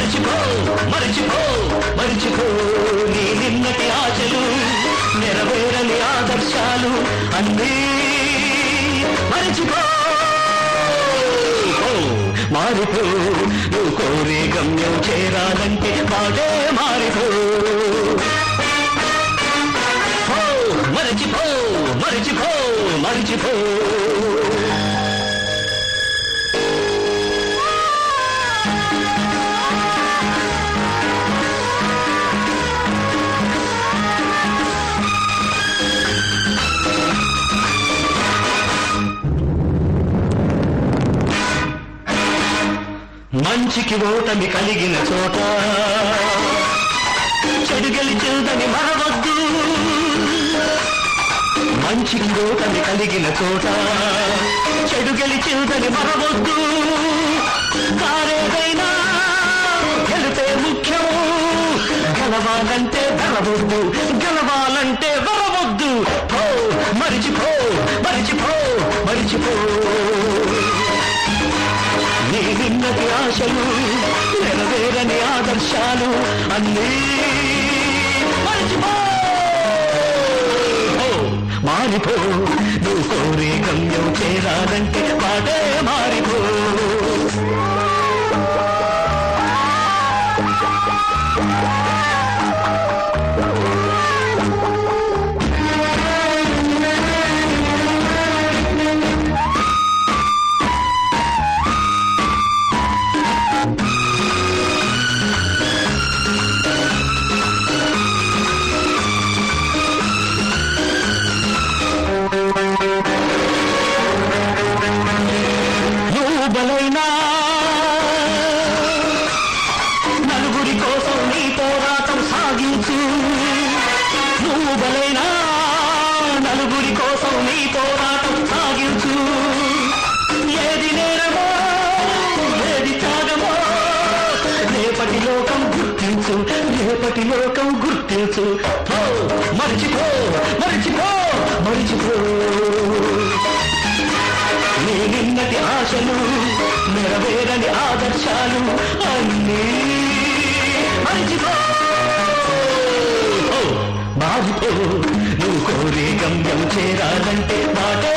మరిచిపో మరిచిపో మరిచిపో నీ నిన్నటి ఆశలు నెరవేరని ఆదర్శాలు అన్నీ మరిచిపో ఓ, మారిపో నువ్వు కోరే గమ్యం చేరాలంటే మాటే మారిపో పో, మరిచిపో మరిచిపో మరిచిపో మంచికి ఓటమి కలిగిన చోట చెడు గెలిచిందని మరవద్దు మంచికి ఓటమి కలిగిన చోట చెడు గెలిచిందని మరవద్దు కారేదైనా గెలిపే ముఖ్యం గెలవాలంటే వెరవద్దు గెలవాలంటే వెరవద్దు పో మరిచిపో మరిచిపో మరిచిపో నీ నిన్నటి ఆశలు నెరవేరని ఆదర్శాలు అన్నీ మరిచిపో ఓ, మారిపో నువ్వు కోరే గమ్యం చేరాలంటే మాటే మారిపో నువ్వు బలైనా నలుగురి కోసం నీ పోరాటం సాగించు నువ్వు బలైనా నలుగురి కోసం నీ పోరాటం సాగించు ఏది నేరమో ఏది త్యాగమో రేపటి లోకం గుర్తించు రేపటి లోకం గుర్తించు ఓ, మరిచిపో మరిచిపో మరిచిపో నీ నిన్నటి ఆశలు నెరవేరని ఆదర్శాలు అన్నీ మరిచిపో ఓ, మారిపో నువ్వు కోరే గమ్యం చేరాలంటే మాటే